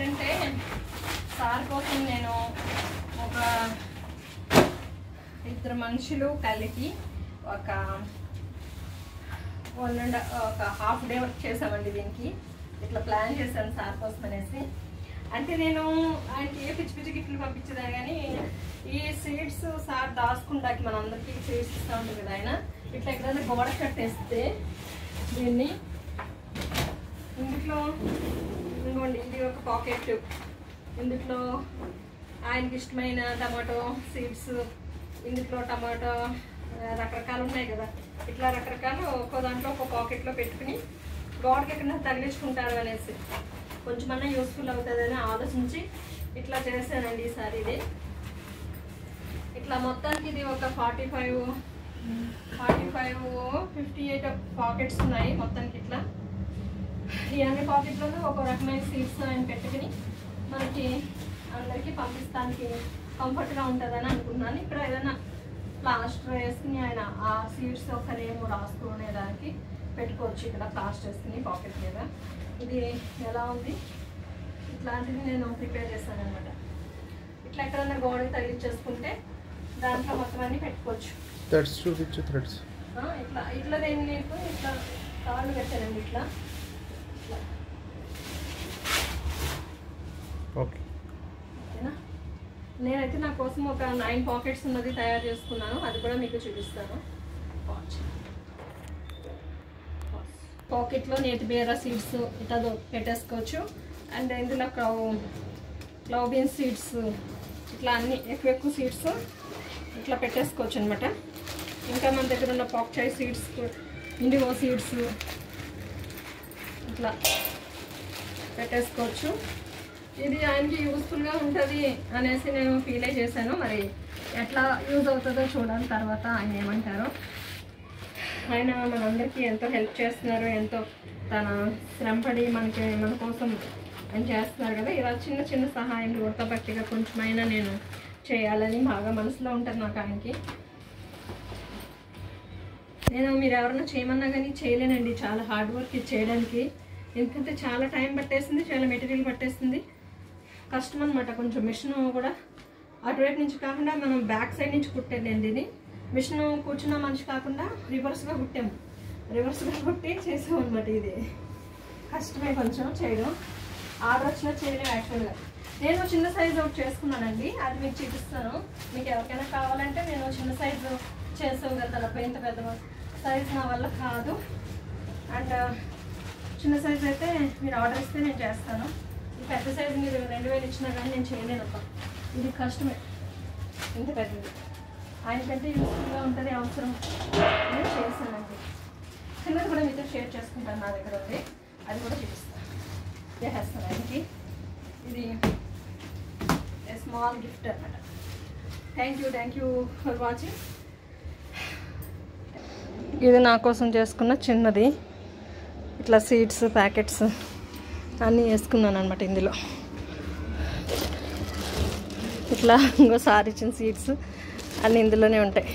ఏంటంటే సార్ కోసం నేను ఒక ఇద్దరు మనుషులు కలిపి ఒక వన్ అండ్ ఒక హాఫ్ డే వర్క్ చేసామండి దీనికి ఇట్లా ప్లాన్ చేశాను సార్ కోసం అనేసి అంటే నేను ఆయనకి ఏ పిచ్చి పిచ్చి గిఫ్ట్లు పంపించేదాన్ని కానీ ఈ సీడ్స్ సార్ దాచుకుంటాకి మన అందరికీ సీడ్స్ ఇస్తూ ఉంటుంది కదా ఆయన ఇట్లా ఎక్కడైనా గోడ కట్టేస్తే దీన్ని ఇందులో ఇదిగోండి ఇది ఒక పాకెట్ ఇందులో ఆయనకి ఇష్టమైన టమాటో సీడ్స్ ఇందులో టమాటో ఆ, రకరకాలు ఉన్నాయి కదా ఇట్లా రకరకాలు ఒక్కో దాంట్లో ఒక పాకెట్లో పెట్టుకుని గోడకి ఎక్కడ తగిలించుకుంటారు అనేసి కొంచెమన్నా యూస్ఫుల్ అవుతుందని ఆలోచించి ఇట్లా చేశానండి ఈసారి ఇది ఇట్లా మొత్తానికి ఇది ఒక forty five forty five fifty eight pockets ఉన్నాయి మొత్తానికి ఇట్లా ఈ అన్ని పాకెట్లలో ఒక రకమైన సీడ్స్ ఆయన పెట్టుకుని మనకి అందరికీ పంపిస్తానికి కంఫర్ట్గా ఉంటుందని అనుకున్నాను ఇక్కడ ఏదైనా ప్లాస్టర్ వేసుకుని ఆయన ఆ సీడ్స్ ఒక నేమ్ రాసుకునే దానికి పెట్టుకోవచ్చు ఇక్కడ ప్లాస్టర్ వేసుకుని పాకెట్ మీద ఇది ఎలా ఉంది ఇట్లాంటిది నేను ప్రిపేర్ చేశాను అనమాట ఇట్లా ఎక్కడైనా గోడకి తగిలించేసుకుంటే దాంట్లో మొత్తం అన్ని పెట్టుకోవచ్చు థ్రెడ్స్ చూపించు థ్రెడ్స్ ఆ, ఇట్లా ఇట్లా దేని నీకు ఇట్లా తాళ్ళు పెట్టానండి ఇట్లా ఇట్లా ఓకే ఓకేనా నేనైతే నా కోసం ఒక నైన్ పాకెట్స్ ఉన్నది తయారు చేసుకున్నాను అది కూడా మీకు చూపిస్తాను వాచ్. పాకెట్లో నేతి బీర సీడ్స్ ఇట్లా దో- పెట్టేసుకోవచ్చు అండ్ ఇందులో క్లవ్ క్లవ్ బీన్ సీడ్స్ ఇట్లా అన్ని ఎక్కువ ఎక్కువ సీడ్స్ ఇట్లా పెట్టేసుకోవచ్చు అనమాట ఇంకా మన దగ్గర ఉన్న pak choi seeds indigo seeds ఇట్లా పెట్టేసుకోవచ్చు ఇది ఆయనకి యూస్ఫుల్గా ఉంటుంది అనేసి నేను ఫీల్ అయి చేశాను మరి ఎట్లా యూజ్ అవుతుందో చూడాలి తర్వాత ఆయన ఏమంటారో ఆయన మనందరికీ ఎంతో హెల్ప్ చేస్తున్నారు ఎంతో తన శ్రమపడి మనకి మన కోసం ఆయన చేస్తున్నారు కదా ఇలా చిన్న చిన్న సహాయం ఉడకబట్టిగా కొంచెమైనా నేను చేయాలని బాగా మనసులో ఉంటుంది నాకు ఆయనకి నేను మీరు ఎవరైనా చేయమన్నా కానీ చేయలేనండి చాలా హార్డ్ వర్క్ ఇది చేయడానికి ఎందుకంటే చాలా టైం పట్టేసింది చాలా మెటీరియల్ పట్టేసింది కష్టం అనమాట కొంచెం మిషన్ కూడా అటువైపు నుంచి కాకుండా మనం బ్యాక్ సైడ్ నుంచి కుట్టేదండి ఇది మిషన్ కూర్చున్న మనిషి కాకుండా రివర్స్గా కుట్టాము రివర్స్గా కుట్టి చేసాం అనమాట ఇది కష్టమే కొంచెం చేయడం ఆర్డర్ వచ్చినా చేయలేము యాక్చువల్గా నేను చిన్న సైజు ఒకటి చేసుకున్నానండి అది మీకు చూపిస్తాను మీకు ఎవరికైనా కావాలంటే నేను చిన్న సైజు చేసుకోగలుగుతాను ఇంత పెద్ద సైజు నా వల్ల కాదు అండ్ చిన్న సైజు అయితే మీరు ఆర్డర్ ఇస్తే నేను చేస్తాను ఈ పెద్ద సైజు మీరు రెండు వేలు ఇచ్చినా కానీ నేను చేయలేనప్ప ఇది కష్టమే ఇంత పెద్దది ఆయనకంటే యూస్ఫుల్గా ఉంటుంది అవసరం నేను చేస్తానండి చిన్నది కూడా మీతో షేర్ చేసుకుంటాను నా దగ్గర ఉంది అది కూడా చూపిస్తాను చేసేస్తాను ఆయనకి ఇది స్మాల్ గిఫ్ట్ అనమాట thank you thank you for watching ఇది నా కోసం చేసుకున్న చిన్నది ఇట్లా సీడ్స్ ప్యాకెట్స్ అన్నీ వేసుకున్నాను అనమాట ఇందులో ఇట్లా ఇంకోసారి ఇచ్చిన సీడ్స్ అన్నీ ఇందులోనే ఉంటాయి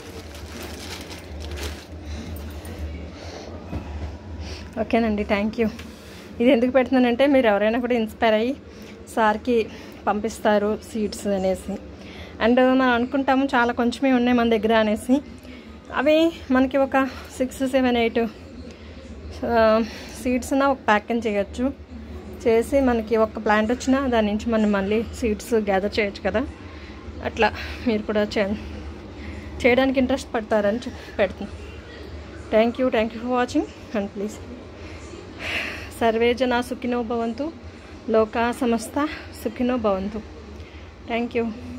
ఓకేనండి థ్యాంక్ యూ ఇది ఎందుకు పెడుతున్నానంటే మీరు ఎవరైనా కూడా ఇన్స్పైర్ అయ్యి సార్కి పంపిస్తారు సీడ్స్ అనేసి అండ్ మనం అనుకుంటాము చాలా కొంచెమే ఉన్నాయి మన దగ్గర అనేసి అవి మనకి ఒక సిక్స్ సెవెన్ ఎయిట్ సీడ్స్ ఒక ప్యాకింగ్ చేయొచ్చు చేసి మనకి ఒక ప్లాంట్ వచ్చినా దాని నుంచి మనం మళ్ళీ సీడ్స్ గ్యాదర్ చేయొచ్చు కదా అట్లా మీరు కూడా చే చేయడానికి ఇంట్రెస్ట్ పడతారని చెప్- పెడుతున్నాను thank you thank you for watching and please సర్వే జనా సుఖినో భవంతు లోకా సమస్త సుఖినో భవంతు థ్యాంక్ యూ